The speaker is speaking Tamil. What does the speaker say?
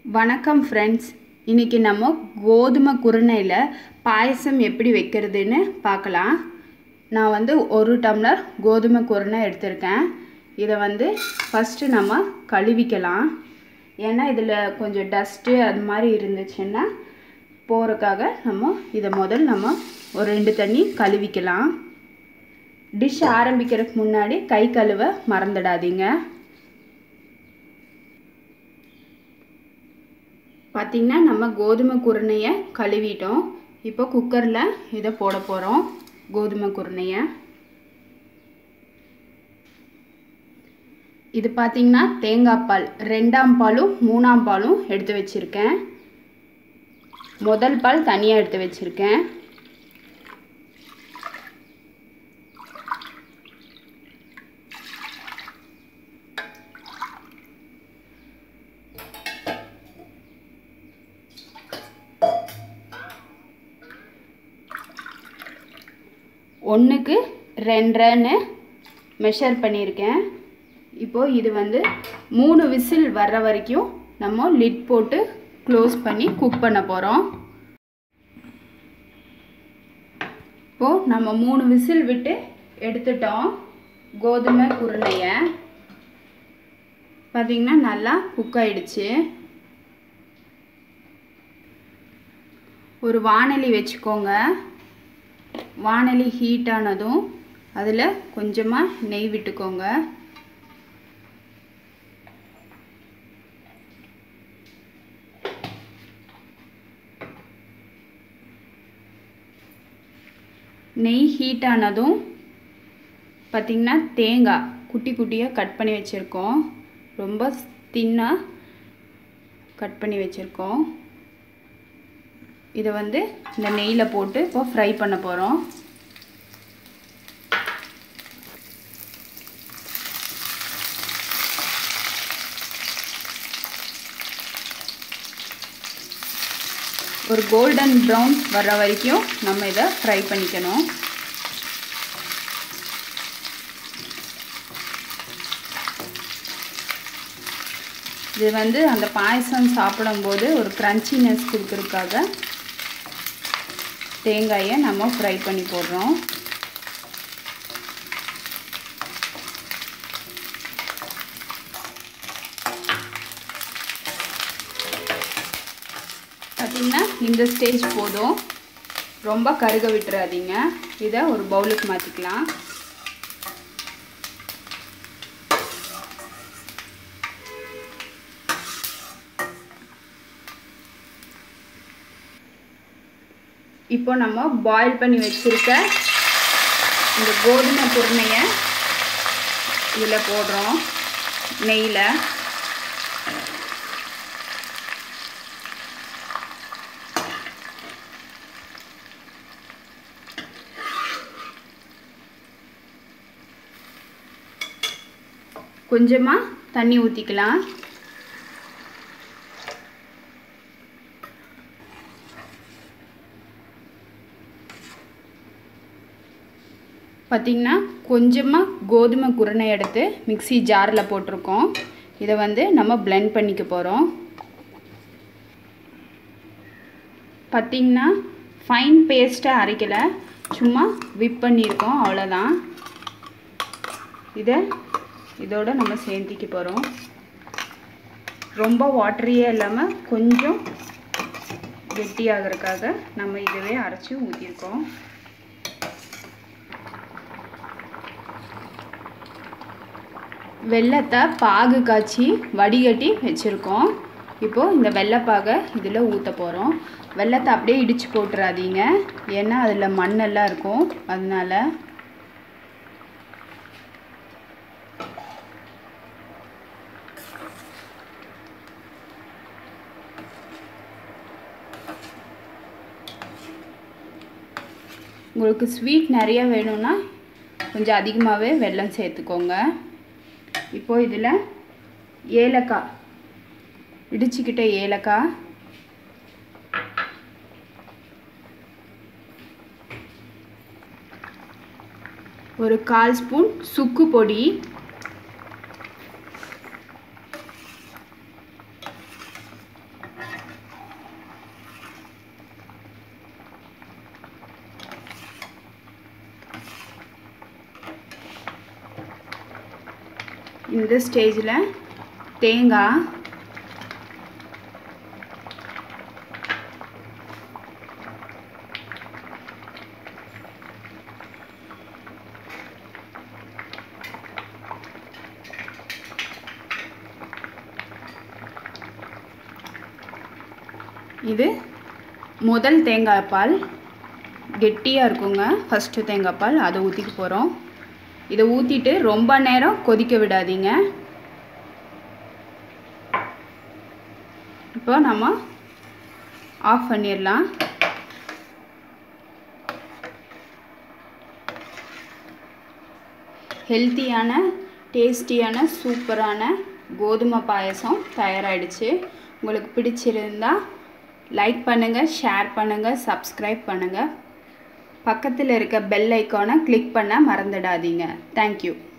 வணக்கம் ஃப்ரெண்ட்ஸ் இன்றைக்கி நம்ம கோதுமை குருணையில் பாயசம் எப்படி வைக்கிறதுன்னு பார்க்கலாம் நான் வந்து ஒரு டம்ளர் கோதுமை குருணை எடுத்திருக்கேன் இதை வந்து ஃபஸ்ட்டு நம்ம கழுவிக்கலாம் ஏன்னா இதில் கொஞ்சம் டஸ்ட்டு அது மாதிரி இருந்துச்சுன்னா போகிறதுக்காக நம்ம இதை முதல் நம்ம ஒரு ரெண்டு தண்ணி கழுவிக்கலாம் டிஷ் ஆரம்பிக்கிறதுக்கு முன்னாடி கை கழுவ மறந்துடாதீங்க பார்த்திங்கன்னா நம்ம கோதுமை குருணையை கழுவிட்டோம் இப்போ குக்கரில் இதை போட போகிறோம் கோதுமை குருணையை இது பார்த்திங்கன்னா தேங்காய் பால் ரெண்டாம் பாலும் மூணாம் பாலும் எடுத்து வச்சுருக்கேன் முதல் பால் தனியாக எடுத்து வச்சுருக்கேன் ஒன்றுக்கு ரெண்டரைன்னு மெஷர் பண்ணியிருக்கேன் இப்போது இது வந்து மூணு விசில் வர்ற வரைக்கும் நம்ம லிட் போட்டு க்ளோஸ் பண்ணி குக் பண்ண போகிறோம் இப்போது நம்ம மூணு விசில் விட்டு எடுத்துட்டோம் கோதுமை குருணையை பார்த்திங்கன்னா நல்லா குக் ஆயிடுச்சு ஒரு வானொலி வச்சுக்கோங்க வானொலி ஹீட் ஆனதும் அதில் கொஞ்சமாக நெய் விட்டுக்கோங்க நெய் ஹீட் ஆனதும் பார்த்திங்கன்னா தேங்காய் குட்டி குட்டியாக கட் பண்ணி வச்சுருக்கோம் ரொம்ப தின்னாக கட் பண்ணி வச்சுருக்கோம் இதை வந்து இந்த நெய்யில் போட்டு இப்போ ஃப்ரை பண்ண போகிறோம் ஒரு கோல்டன் ப்ரௌன் வர்ற வரைக்கும் நம்ம இதை ஃப்ரை பண்ணிக்கணும் இது வந்து அந்த பாயசம் சாப்பிடும்போது ஒரு க்ரன்ச்சினஸ் கொடுக்குறதுக்காக தேங்காயை நம்ம ஃப்ரை பண்ணி போடுறோம் பார்த்திங்கன்னா இந்த ஸ்டேஜ் போதும் ரொம்ப கருக விட்டுறாதீங்க இதை ஒரு பவுலுக்கு மாற்றிக்கலாம் இப்போ நம்ம பாயில் பண்ணி வச்சுருக்க இந்த கோதுமை குருணையை இதில் போடுறோம் நெய்யில் கொஞ்சமாக தண்ணி ஊற்றிக்கலாம் பார்த்திங்கன்னா கொஞ்சமாக கோதுமை குருணை எடுத்து மிக்சி ஜாரில் போட்டிருக்கோம் இதை வந்து நம்ம பிளெண்ட் பண்ணிக்க போகிறோம் பார்த்திங்கன்னா ஃபைன் பேஸ்ட்டை அரைக்கலை சும்மா விப் பண்ணியிருக்கோம் அவ்வளோதான் இதை இதோடு நம்ம சேர்த்திக்க போகிறோம் ரொம்ப வாட்டரியே இல்லாமல் கொஞ்சம் கெட்டியாகிறதுக்காக நம்ம இதுவே அரைச்சி ஊற்றிருக்கோம் வெள்ளத்தை பாகு காய்ச்சி வடிகட்டி வச்சுருக்கோம் இப்போது இந்த வெள்ளைப்பாகை இதில் ஊற்ற போகிறோம் வெள்ளத்தை அப்படியே இடித்து போட்டுறாதீங்க ஏன்னா அதில் மண்ணெல்லாம் இருக்கும் அதனால் உங்களுக்கு ஸ்வீட் நிறையா வேணும்னா கொஞ்சம் அதிகமாகவே வெல்லம் சேர்த்துக்கோங்க இப்போது இதில் ஏலக்காய் இடிச்சுக்கிட்ட ஏலக்காய் ஒரு கால் ஸ்பூன் சுக்கு பொடி இந்த ஸ்டேஜில் தேங்காய் இது முதல் தேங்காய் பால் கெட்டியாக இருக்குங்க ஃபஸ்ட்டு தேங்காய் பால் அதை ஊற்றிக்க போகிறோம் இதை ஊற்றிட்டு ரொம்ப நேரம் கொதிக்க விடாதீங்க இப்போ நம்ம ஆஃப் பண்ணிடலாம் ஹெல்த்தியான டேஸ்டியான சூப்பரான கோதுமை பாயசம் தயாராகிடுச்சு உங்களுக்கு பிடிச்சிருந்தா லைக் பண்ணுங்கள் ஷேர் பண்ணுங்கள் சப்ஸ்கிரைப் பண்ணுங்கள் பக்கத்தில் இருக்க பெல் ஐக்கானை கிளிக் பண்ண மறந்துடாதீங்க தேங்க்யூ